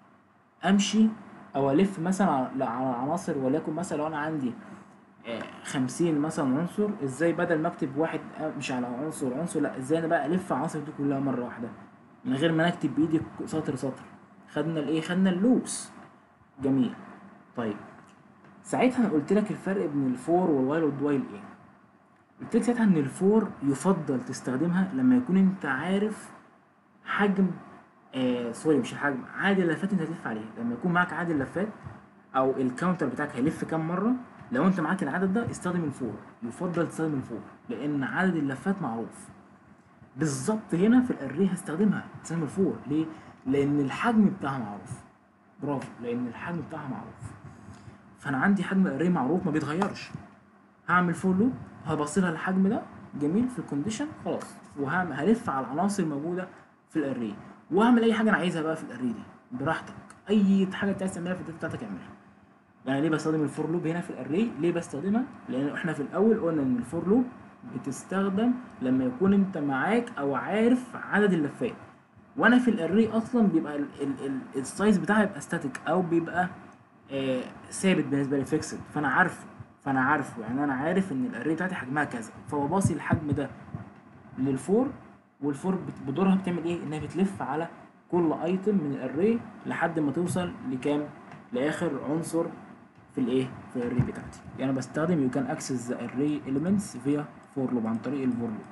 امشي او الف مثلا على على عناصر وليكن مثلا لو انا عندي آه، خمسين مثلا عنصر ازاي بدل ما اكتب واحد امشي على عنصر عنصر لا ازاي انا بقى الف العناصر دي كلها مره واحده من غير ما أنا اكتب بايدي سطر سطر خدنا الايه خدنا اللوبس جميل طيب ساعتها انا قلت لك الفرق بين الفور والوايل والدوايل ايه قلت لك ساعتها ان الفور يفضل تستخدمها لما يكون انت عارف حجم آه سوري مش الحجم عدد اللفات انت هتلف عليها لما يكون معاك عدد اللفات او الكاونتر بتاعك هيلف كام مره لو انت معاك العدد ده استخدم الفور يفضل تستخدم الفور لان عدد اللفات معروف بالظبط هنا في الاري هستخدمها تستخدم الفور ليه لان الحجم بتاعها معروف برافو لان الحجم بتاعها معروف فانا عندي حجم الاري معروف ما بيتغيرش هعمل فور لوب هبص لها الحجم ده جميل في الكونديشن خلاص وهلف على العناصر الموجوده في الاري واعمل اي حاجه انا عايزها بقى في الاري دي براحتك اي حاجه انت عايز تعملها في الداتا بتاعتك اعملها يعني ليه بستخدم الفور لوب هنا في الاري ليه بستخدمها لان احنا في الاول قلنا ان الفور لوب بتستخدم لما يكون انت معاك او عارف عدد اللفات وانا في الاري اصلا بيبقى ال- ال- ال- السايز بتاعها بيبقى ستاتيك او بيبقى آه ثابت بالنسبه لي فيكسد فانا عارفه فانا عارفه يعني انا عارف ان الاري بتاعتي حجمها كذا فبباصي الحجم ده للفور والفور بت- بدورها بتعمل ايه انها بتلف على كل ايتم من الاري لحد ما توصل لكام لاخر عنصر في الايه في الاري بتاعتي يعني بستخدم يو كان اكسس ذا array elements فيا فور لوب عن طريق الفور لوب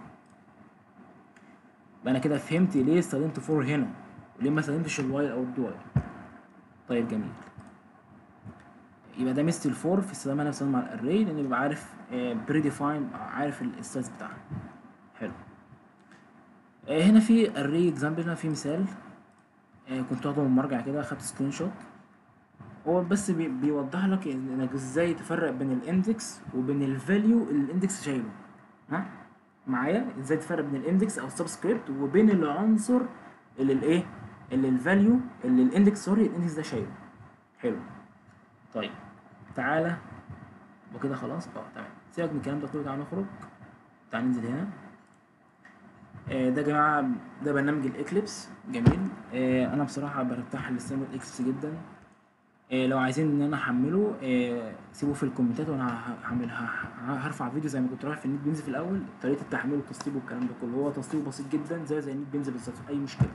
يبقى انا كده فهمت ليه استخدمت فور هنا وليه ما استخدمتش الوايل او الدوايل طيب جميل يبقى ده ميزة الفور في استخدام انا بستخدم على الاري لان بيبقى عارف بري ديفاين عارف السايز بتاعها حلو آه، هنا في اري اكزامبل هنا في مثال آه، كنت واخده من مرجع كده خدت سكرين شوت هو بس بي بيوضح لك إن- انك ازاي تفرق بين الاندكس وبين الفاليو اللي الاندكس شايله ها معايا ازاي تفرق بين الاندكس او السبسكريبت وبين العنصر اللي الايه اللي الفاليو اللي الاندكس سوري الاندكس ده شايله حلو طيب تعالى وكده خلاص اه تمام سيبك من الكلام ده كله تعالى نخرج تعالى ننزل هنا آه، ده يا جماعه ده برنامج الاكليبس جميل آه، انا بصراحه برتاح لاستخدام الاكليبس جدا آه، لو عايزين ان انا احمله آه، سيبوه في الكومنتات وانا هعمل هرفع فيديو زي ما كنت رافع في النيت بينزل في الاول طريقه التحميل والتسطيب والكلام ده كله هو تسطيبه بسيط جدا زي زي النيت بينزل بالظبط اي مشكله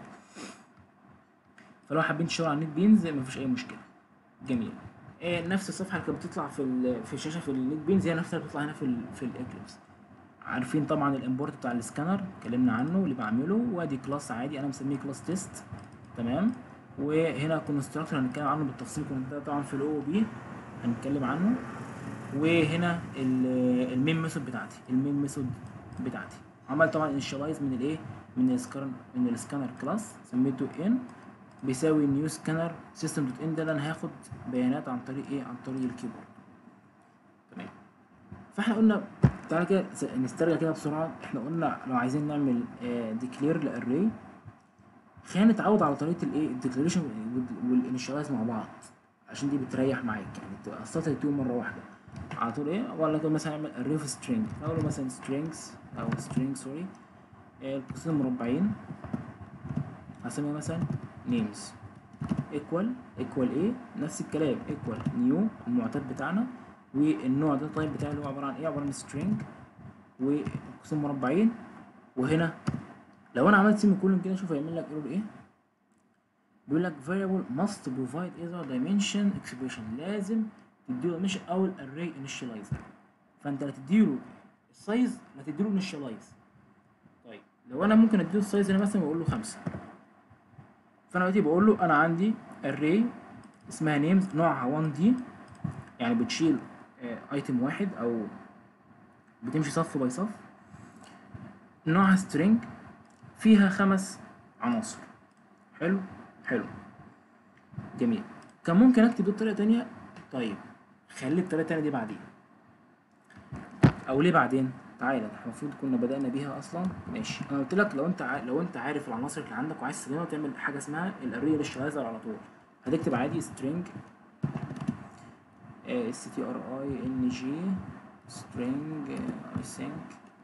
فلو حابين تشتغلوا على النت بينز مفيش اي مشكله جميل آه، نفس الصفحه اللي كانت بتطلع في ال- في الشاشه في النت بينز هي نفسها اللي بتطلع هنا في ال في الاكليبس عارفين طبعا الامبورت بتاع السكانر اتكلمنا عنه اللي بعمله وادي كلاس عادي انا مسميه كلاس تيست تمام وهنا كونستراكتور هنتكلم عنه بالتفصيل كنا طبعا في الاو بي هنتكلم عنه وهنا ال- المين ميثود بتاعتي المين ميثود بتاعتي عملت طبعا انشالايز من الايه من السكانر من السكانر كلاس سميته ان بيساوي نيو سكانر سيستم دوت ان ده اللي انا هاخد بيانات عن طريق ايه عن طريق الكيبورد تمام فاحنا قلنا تعالى كده س- نسترجع كده بسرعه احنا قلنا لو عايزين نعمل ديكلير لاري خلينا نتعود على طريقه الايه الديكلاريشن والانيشاليز مع بعض عشان دي بتريح معاك يعني تبقى السطر يتوه مره واحده على طول ايه ولا كده مثلا اعمل array of string اقول له مثلا strings او string سوري القوسين المربعين هسميها مثلا names equal equal ايه نفس الكلام equal new المعتاد بتاعنا والنوع ده الطيب بتاعي اللي هو عباره عن ايه عباره عن string وقوسين مربعين وهنا لو انا عملت سيمي كولون كده شوف هيعمل لك ايرور ايه بيقول لك variable must provide either dimension expression لازم تديله مش اول array initializer فانت لا تديله السايز لا تديله initialize طيب لو انا ممكن اديله السايز هنا مثلا واقول له خمسة فانا دلوقتي بقول له انا عندي array اسمها names نوعها 1 دي يعني بتشيل ايتم واحد او بتمشي صف باي صف نوعها string فيها خمس عناصر حلو حلو جميل كان ممكن اكتب دي بطريقه تانية طيب خلي الطريقه التانية دي بعدين او ليه بعدين تعالى احنا المفروض كنا بدأنا بيها اصلا ماشي انا قلت لك لو انت ع... لو انت عارف العناصر اللي عندك وعايز تستخدمها تعمل حاجه اسمها الاري انيشاليزر على طول هتكتب عادي string s t r i n g string I think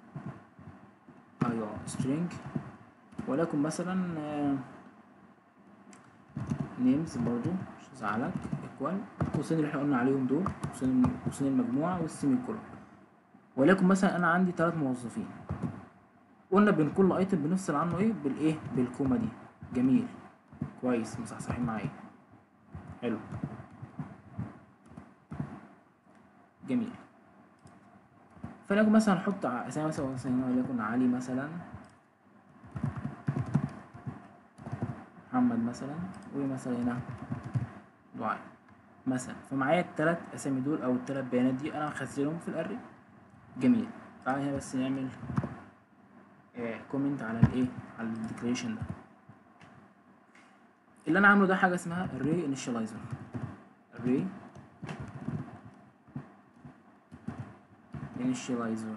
ايوه string ولكن مثلا names برضو مش هزعلك equal القوسين اللي احنا قلنا عليهم دول قوسين قوسين المجموعة والسيمي كولون ولكن مثلا انا عندي ثلاث موظفين قلنا بين كل ايتم بنفصل عنه ايه بالايه بالكومة دي جميل كويس مصحصحين معايا حلو جميل فليكن مثلا نحط اسامي مثلا مثلا وليكن علي مثلا محمد مثلا ومثلا هنا دعاء مثلا فمعايا التلات اسامي دول او التلات بيانات دي انا مخزنهم في الاري جميل تعالى هنا بس نعمل آه كومنت على الايه على الديكلاريشن ده اللي انا عامله ده حاجه اسمها array initializer array initializer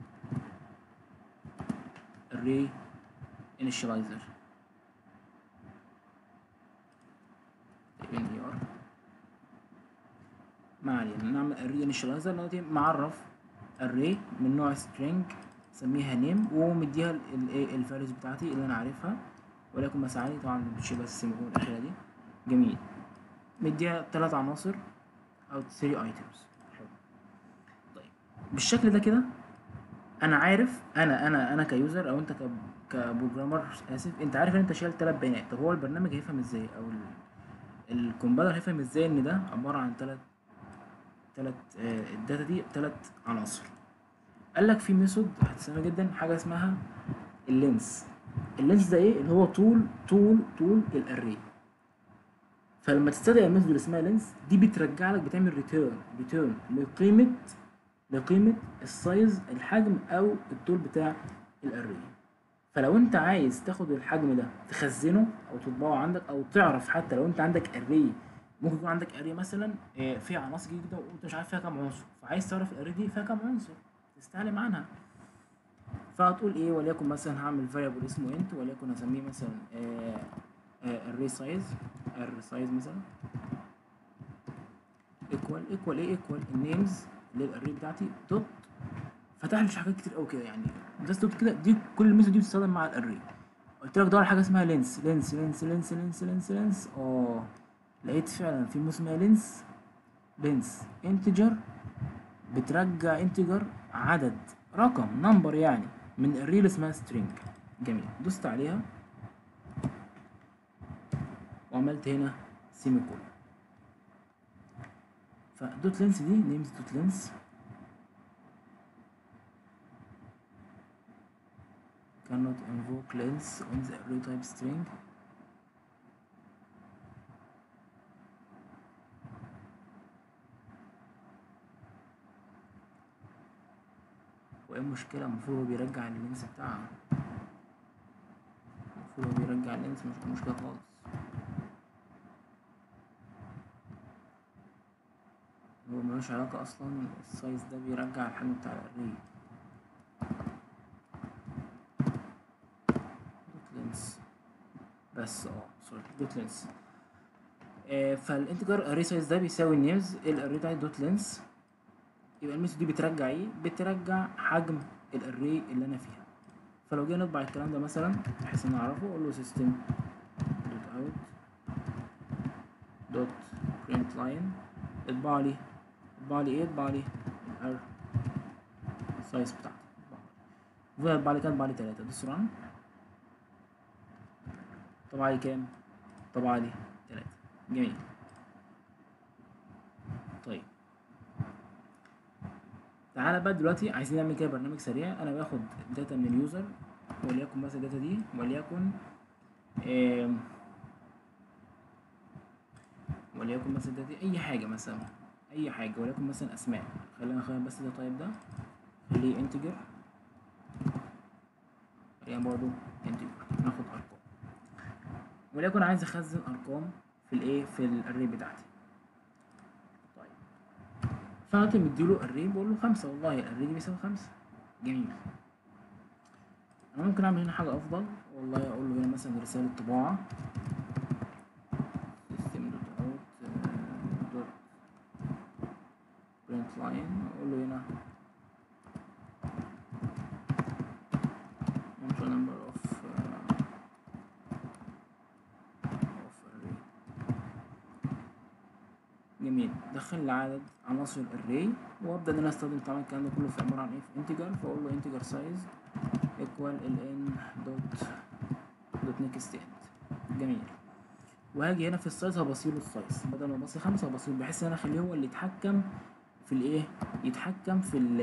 array initializer ان ار ما علينا نعمل array initializer دلوقتي معرف array من نوع string سميها name ومديها الايه الفاليوز بتاعتي اللي انا عارفها ولكن مساعدي طبعا بتشيل بس السيميكون الاخيره دي جميل مديها تلات عناصر او 3 ايتمز حلو طيب بالشكل ده كده انا عارف انا انا انا كيوزر او انت كبروجرامر اسف انت عارف ان انت شايل تلات بيانات طب هو البرنامج هيفهم ازاي او الكومبايلر هيفهم ازاي ان ده عباره عن تلات تلات آه الداتا دي تلات عناصر قال لك في ميثود هتسمى جدا حاجه اسمها اللينس اللينس ده ايه اللي هو طول طول طول الاري فلما تستدعي الميثود اللي اسمها لينس دي بترجع لك بتعمل ريتيرن ريتيرن لقيمه لقيمه السايز الحجم او الطول بتاع الاري فلو انت عايز تاخد الحجم ده تخزنه او تطبعه عندك او تعرف حتى لو انت عندك اري ممكن يكون عندك اري مثلا فيه عناصر جديده وانت مش عارف فيها كام عنصر فعايز تعرف الاري دي فيها كام عنصر تستعلم عنها فهتقول ايه وليكن مثلا هعمل variable اسمه int وليكن هسميه مثلا array size array size مثلا equal equal ايه equal النيمز اللي هي الاري بتاعتي دوت فتح لي حاجات كتير قوي كده يعني بس دوت كده دي كل الميثود دي بتستخدم مع الاري قلت لك دور على حاجه اسمها لينس لينس لينس لينس لينس لينس لينس اه لقيت فعلا في موس اسمها لينس لينس انتجر بترجع انتجر عدد رقم نمبر يعني من الريل اسمها string جميل دوست عليها وعملت هنا سيمي كول فدوت لينس دي نيمز دوت لينس cannot invoke length on the array type string وايه المشكلة المفروض هو بيرجع اللينس بتاعها المفروض هو بيرجع اللينس مش مشكلة خالص هو ملوش علاقة أصلا السايز ده بيرجع الحجم بتاع الأري دوت لينس بس اه سوري دوت لينس آه فالانتجر اري سايز ده بيساوي النيمز الاري بتاعي دوت لينس يبقى الميثود دي بترجع ايه بترجع حجم الاري اللي انا فيها فلو جينا نطبع الكلام ده مثلا بحيث ان اعرفه اقول له سيستم دوت اوت دوت برنت لاين اطبع لي اطبع لي ايه اطبع لي الار سايز بتاعتي اطبع لي كام اطبع لي 3 دوس ران طبع لي كام طبع لي 3 جميل طيب تعالى بقى دلوقتي عايزين نعمل كده برنامج سريع انا باخد داتا من اليوزر وليكن مثلا الداتا دي وليكن آم، وليكن مثلا الداتا دي اي حاجه مثلا اي حاجه وليكن مثلا اسماء خلينا نخلي بس ده طيب ده خليه انتجر خلينا برضو انتجر ناخد ارقام وليكن عايز اخزن ارقام في الايه في الاري بتاعتي طيب فانا دلوقتي مديله اري بقول له خمسة والله الاري دي بيساوي خمسة جميل انا ممكن اعمل هنا حاجة افضل والله اقول له هنا مثلا رسالة طباعة system dot out uh, dot print line اقول له هنا enter number of uh, of array جميل دخل لي عدد عناصر الاري وابدا ان انا استخدم طبعا الكلام ده كله في عباره عن ايه في انتجر فاقول له انتجر سايز ايكوال ال ان دوت دوت نيكست اند جميل وهاجي هنا في السايز هبصيله السايز بدل ما ابصي خمسة هبصيله بحيث ان انا اخليه هو اللي يتحكم في الايه يتحكم في ال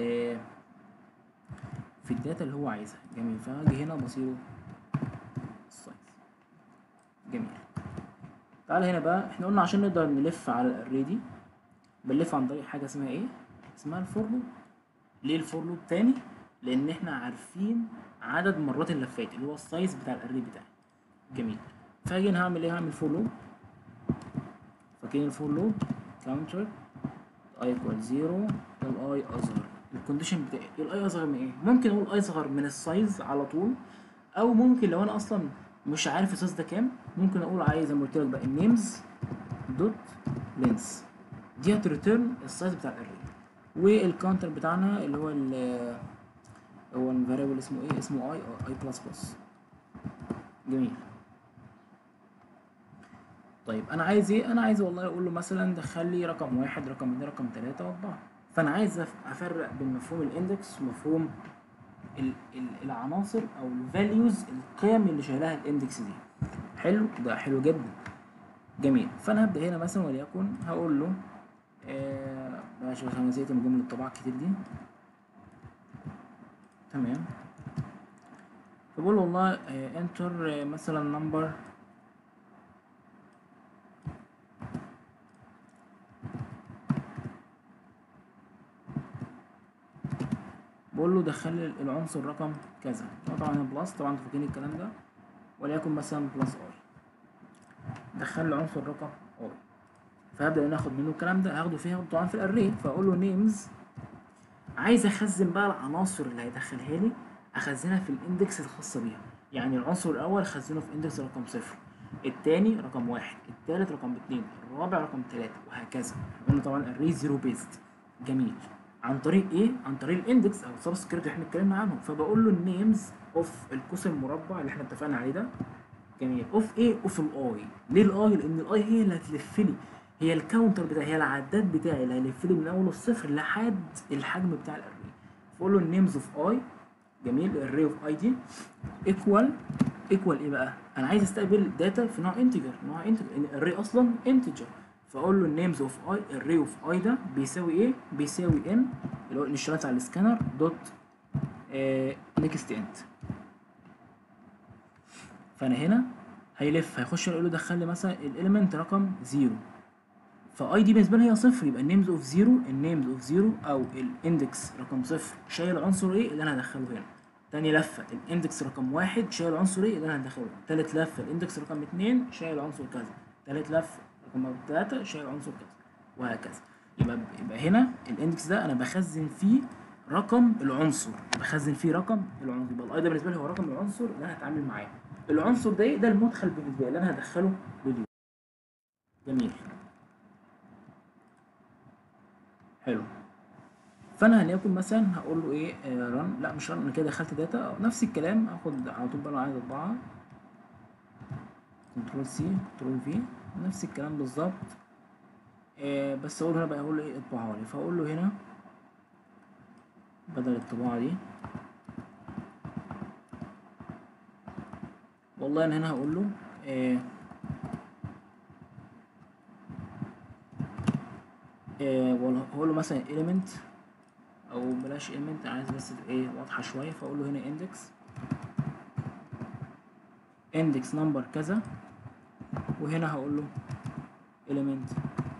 في الداتا اللي هو عايزها جميل فهاجي هنا ابصيله السايز جميل تعالى هنا بقى احنا قلنا عشان نقدر نلف على الاري دي بنلف عن طريق حاجه اسمها ايه اسمها الفور لوب ليه الفور لوب تاني لان احنا عارفين عدد مرات اللفات اللي هو السايز بتاع الاري بتاعي جميل فاجي هنا هعمل ايه هعمل فور لوب فاكرين الفور لوب كاونتر اي ايكوال زيرو الاي اصغر الكونديشن بتاعي الاي اصغر من ايه ممكن اقول اي اصغر من السايز على طول او ممكن لو انا اصلا مش عارف السايز ده كام ممكن اقول عايز زي ما قلت لك بقى النيمز دوت لينس دي هتريتيرن السايز بتاع الاري والكاونتر بتاعنا اللي هو ال هو الفاريبل اسمه ايه اسمه اي اي بلس بلس جميل طيب انا عايز ايه انا عايز والله اقول له مثلا دخل لي رقم واحد رقم اتنين رقم تلاتة واربعة فانا عايز أف- افرق بين مفهوم الاندكس ومفهوم ال- ال- العناصر او الفاليوز القيم اللي شايلها الاندكس دي حلو ده حلو جدا جميل فانا هبدا هنا مثلا وليكن هقول له آه بلاش انا زهقت من جمله الطباعه الكتير دي تمام فبقول له والله انتر مثلا نمبر بقول له دخل لي العنصر رقم كذا هو طبعا هنا بلس طبعا انتوا فاكرين الكلام ده وليكن مثلا بلس اي دخل لي عنصر رقم اي فهبدا ان اخد منه الكلام ده هاخده فين هاخده طبعا في الاري فاقول له نيمز عايز اخزن بقى العناصر اللي هيدخلها لي اخزنها في الاندكس الخاصه بيها يعني العنصر الاول اخزنه في اندكس رقم صفر التاني رقم واحد التالت رقم اتنين الرابع رقم تلاتة وهكذا قلنا طبعا الري زيرو بيست جميل عن طريق ايه عن طريق الاندكس او السبسكريبت اللي احنا اتكلمنا عنه فبقول له النيمز اوف القوس المربع اللي احنا اتفقنا عليه ده جميل اوف ايه اوف الاي ليه الاي لان الاي هي اللي هتلف لي هي الكاونتر بتاعي هي العداد بتاعي اللي هيلف لي من اول الصفر لحد الحجم بتاع الاري فاقول له النيمز اوف اي جميل الري اوف اي دي ايكوال ايكوال ايه بقى انا عايز استقبل داتا في نوع انتجر نوع انتجر لان الري اصلا انتجر فاقول له النيمز اوف اي الري اوف اي ده بيساوي ايه بيساوي ان اللي هو الاشارات على السكانر دوت نيكست انت فانا هنا هيلف هيخش يقول له دخل لي مثلا الاليمنت رقم زيرو فاي دي بالنسبه لي هي صفر يبقى النيمز اوف زيرو النيمز اوف زيرو او الاندكس رقم صفر شايل عنصر ايه اللي انا هدخله هنا تاني لفه الاندكس رقم واحد شايل عنصر ايه اللي انا هدخله هنا تالت لفه الاندكس رقم اتنين شايل عنصر كذا تالت لفه رقم تلاته شايل عنصر كذا وهكذا يبقى يبقى هنا الاندكس ده انا بخزن فيه رقم العنصر بخزن فيه رقم العنصر يبقى الاي ده بالنسبه لي هو رقم العنصر اللي انا هتعامل معاه العنصر ده ايه ده المدخل بالنسبه لي اللي انا هدخله لليوزر جميل حلو فانا هنيكن مثلا هقول له ايه رن لا مش رن انا كده دخلت داتا نفس الكلام هاخد على طول بقى لو عايز اطبعها كنترول سي كنترول في نفس الكلام بالظبط آه بس اقول هنا بقى اقول له ايه اطبعها لي فاقول له هنا بدل الطباعه دي والله انا هنا هقول له آه آه هقول له مثلا element او بلاش element عايز بس ايه واضحه شويه فاقول له هنا index index number كذا وهنا هقول له element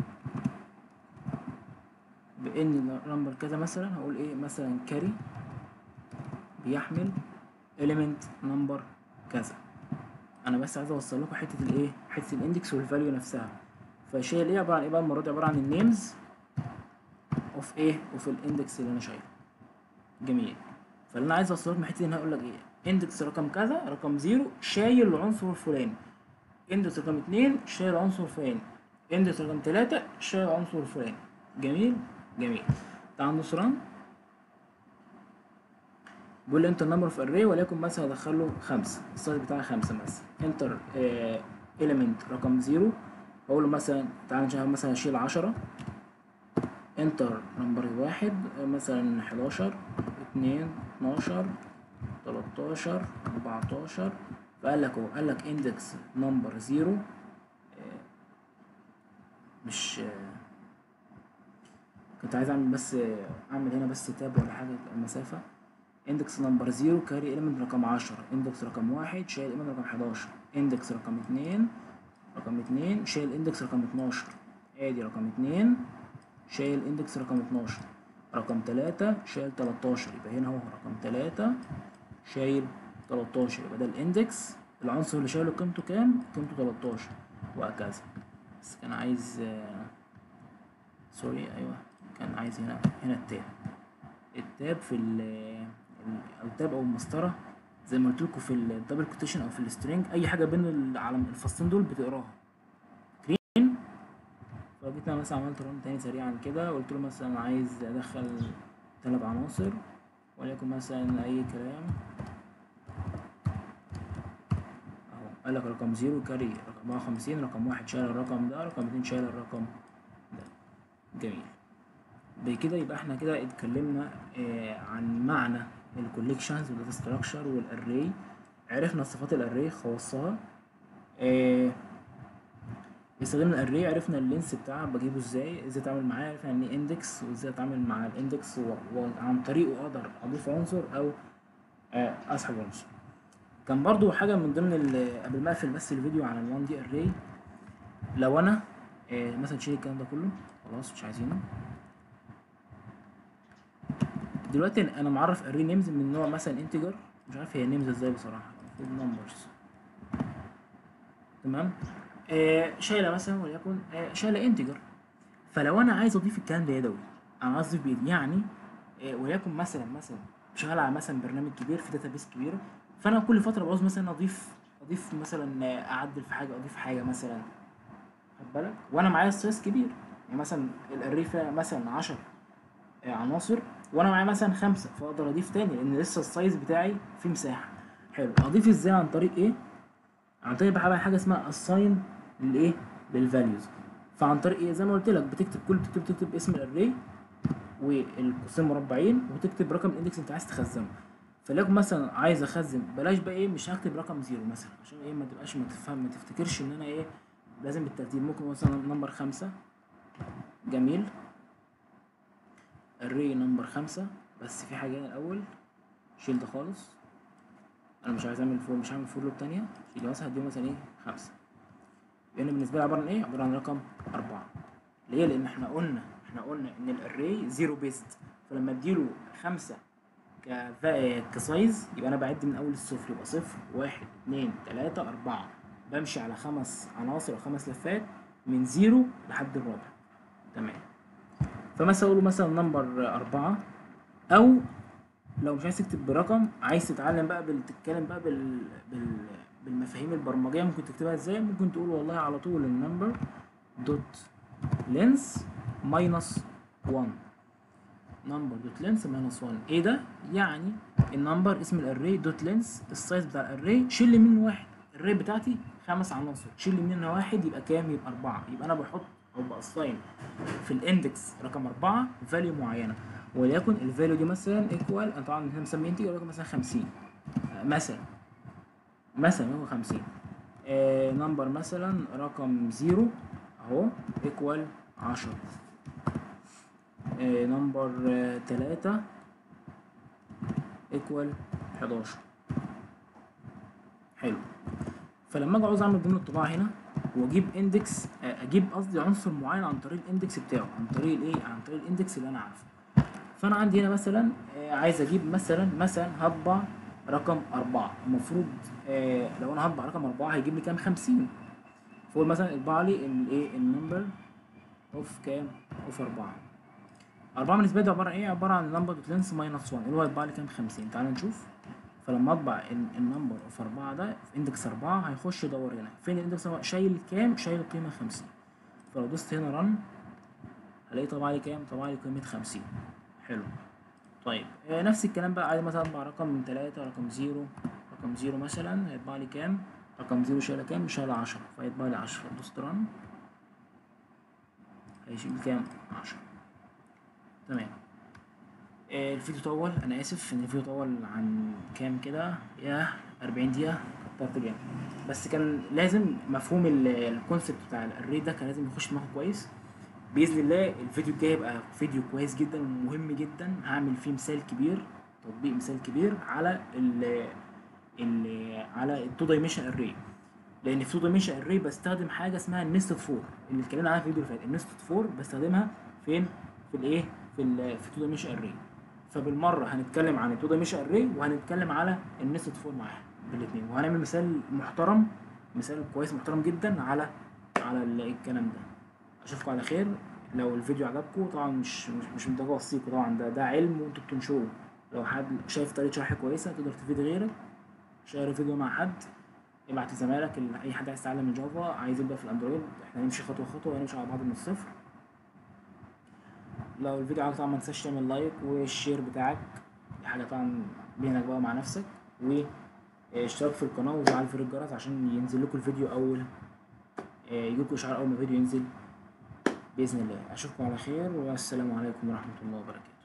بان نمبر كذا مثلا هقول ايه مثلا carry بيحمل element number كذا انا بس عايز اوصل لكم حته الايه حته الاندكس والفاليو نفسها فشايل ايه عباره عن ايه بقى المره دي عباره عن النيمز اوف ايه اوف الاندكس اللي انا شايله جميل فاللي انا عايز اوصل لكم حته ان هقول لك ايه اندكس رقم كذا رقم زيرو شايل العنصر الفلاني اندكس رقم اتنين شايل العنصر الفلاني اندكس رقم تلاتة شايل العنصر الفلاني جميل جميل تعال ندوس ران بيقول لي انتر نمبر اوف اري وليكن مثلا ادخل له خمسة السايز بتاعها خمسة مثلا انتر اليمنت رقم زيرو اقول له مثلا تعال نشوف مثلا اشيل عشرة انتر نمبر واحد مثلا حداشر اتنين اتناشر تلاتاشر اربعتاشر فقال لك اهو قال لك اندكس نمبر زيرو مش كنت عايز اعمل بس اعمل هنا بس تاب ولا حاجه المسافه اندكس نمبر زيرو كاري اليمنت رقم عشرة اندكس رقم واحد شايل اليمنت رقم حداشر اندكس رقم اتنين رقم اتنين شايل اندكس رقم اتناشر ادي رقم اتنين شايل اندكس رقم اتناشر رقم تلاتة شايل تلاتاشر يبقى هنا اهو رقم تلاتة شايل تلاتاشر يبقى ده الاندكس العنصر اللي شايله قيمته كام قيمته تلاتاشر وهكذا بس كان عايز سوري ايوه كان عايز هنا هنا التاب التاب في ال او التاب او المسطره زي ما قلت لكم في الدبل كوتيشن او في السترينج اي حاجه بين العلم الفصين دول بتقراها جرين فجيت انا مثلا عملت رن تاني سريعا كده قلت له مثلا عايز ادخل ثلاث عناصر وليكن مثلا اي كلام اهو قال لك رقم زيرو كاري رقم 54 رقم واحد شايل الرقم ده رقم اتنين شايل الرقم ده جميل بكده يبقى احنا كده اتكلمنا اه عن معنى الكوليكشنز والداتا ستراكشر والاري عرفنا صفات الاري خواصها اه استخدمنا الاري عرفنا اللينس بتاعها بجيبه ازاي ازاي اتعامل معاه عرفنا يعني اندكس وازاي اتعامل مع الاندكس وعن طريقه اقدر اضيف عنصر او اه اسحب عنصر كان برضو حاجه من ضمن قبل ما اقفل بس الفيديو عن ال1 دي اري لو انا اه مثلا شيل الكلام ده كله خلاص مش عايزينه دلوقتي انا معرف اري نيمز من نوع مثلا انتجر مش عارف هي نيمز ازاي بصراحه المفروض نمبرز تمام آه شايله مثلا وليكن آه شايله انتجر فلو انا عايز اضيف الكلام ده يدوي انا عايز اضيف بايدي يعني آه وليكن مثلا مثلا شغال على مثلا برنامج كبير في داتابيس كبيره فانا كل فتره بعوز مثلا اضيف اضيف مثلا اعدل في حاجه اضيف حاجه مثلا خد بالك وانا معايا سايز كبير يعني مثلا الاري فيها مثلا 10 عناصر وانا معايا مثلا خمسة فاقدر اضيف تاني لان لسه السايز بتاعي فيه مساحه حلو اضيف ازاي عن طريق ايه عن طريق بقى حاجه اسمها assign للايه للفاليوز فعن طريق ايه زي ما قلت لك بتكتب كل بتكتب تكتب اسم الاري والقوسين مربعين وتكتب رقم الاندكس انت عايز تخزنه فليكن مثلا عايز اخزن بلاش بقى ايه مش هكتب رقم زيرو مثلا عشان ايه ما تبقاش ما تفهم ما تفتكرش ان انا ايه لازم بالترتيب ممكن مثلا نمبر خمسة جميل الري نمبر خمسة بس في حاجة الأول شيل ده خالص أنا مش عايز أعمل فور مش هعمل فور لوب تانية شيل مثلا هديله مثلا إيه خمسة لأن بالنسبة لي عبارة عن إيه عبارة عن رقم أربعة ليه لأن إحنا قلنا إحنا قلنا إن الأري زيرو بيست فلما أديله خمسة كسايز يبقى أنا بعد من أول الصفر يبقى صفر واحد اتنين تلاتة أربعة بمشي على خمس عناصر أو خمس لفات من زيرو لحد الرابع تمام فمثلا اقول مثلا نمبر أربعة أو لو مش عايز تكتب برقم عايز تتعلم بقى بال... تتكلم بقى بال... بال... بالمفاهيم البرمجيه ممكن تكتبها ازاي ممكن تقول والله على طول النمبر دوت لينس ماينس 1 نمبر دوت لينس ماينس 1 ايه ده يعني النمبر اسم الاري دوت لينس السايز بتاع الاري شيل لي منه واحد الاري بتاعتي خمس عناصر شيل لي منها واحد يبقى كام يبقى أربعة يبقى انا بحط او بأساين في الاندكس رقم أربعة فاليو معينة وليكن الفاليو دي مثلا ايكوال انا طبعا هنا مسمي انتجر وليكن مثلا 50 آه، مثلا مثلا هو 50 آه نمبر مثلا رقم زيرو اهو ايكوال 10 آه نمبر آه تلاتة ايكوال 11 حلو فلما اجي عاوز اعمل جمله طباعه هنا واجيب اندكس اجيب قصدي عنصر معين عن طريق الاندكس بتاعه عن طريق الايه عن طريق الاندكس اللي انا عارفه فانا عندي هنا مثلا آه، عايز اجيب مثلا مثلا هطبع رقم أربعة المفروض آه، لو انا هطبع رقم أربعة هيجيب لي كام خمسين فقول مثلا اطبع لي الايه النمبر اوف كام اوف أربعة أربعة بالنسبة لي عبارة عن ايه عبارة عن نمبر دوت لينس ماينس 1 اللي هو هيطبع لي كام خمسين تعال نشوف فلما اطبع النمبر اوف أربعة ده في اندكس أربعة هيخش يدور هنا فين الاندكس أربعة؟ شايل كام شايل قيمة خمسين فلو دوست هنا رن هلاقيه طبع لي كام طبع لي قيمة خمسين حلو طيب آه نفس الكلام بقى عايز مثلا اطبع رقم من تلاتة رقم زيرو رقم زيرو مثلا هيطبع لي كام رقم زيرو شايلة كام شايلة عشرة فهيطبع لي عشرة دوست رن هيشيل كام عشرة تمام آه الفيديو طول انا اسف ان الفيديو طول عن كام كده يا 40 دقيقة كترت جامد بس كان لازم مفهوم الكونسيبت بتاع الري ده كان لازم يخش دماغه كويس باذن الله الفيديو الجاي يبقى فيديو كويس جدا ومهم جدا هعمل فيه مثال كبير تطبيق مثال كبير على ال ال على التو دايمنشن اري لان في تو دايمنشن اري بستخدم حاجه اسمها النستد فور اللي اتكلمنا عنها في الفيديو اللي فات النستد فور بستخدمها فين في الايه في ال في التو دايمنشن اري فبالمره هنتكلم عن التو دايمنشن اري وهنتكلم على النستد فور معاها بالاثنين وهنعمل مثال محترم مثال كويس محترم جدا على على ال- الكلام ده اشوفكم على خير لو الفيديو عجبكم طبعا مش مش مش محتاج اوصيكم طبعا ده ده علم وانتوا بتنشروه لو حد شايف طريقه شرح كويسه تقدر تفيد غيرك شير الفيديو مع حد ابعت لزمايلك اللي اي حد عايز يتعلم الجافا عايز يبدا في الاندرويد احنا هنمشي خطوه خطوه وهنمشي مع بعض من الصفر لو الفيديو عجبك طبعا ما تنساش تعمل لايك والشير بتاعك دي حاجه طبعا بينك بقى مع نفسك واشتراك في القناه وفعل زر الجرس عشان ينزل لكم الفيديو اول يجيلكوا اشعار اول ما الفيديو ينزل باذن الله اشوفكم على خير والسلام عليكم ورحمه الله وبركاته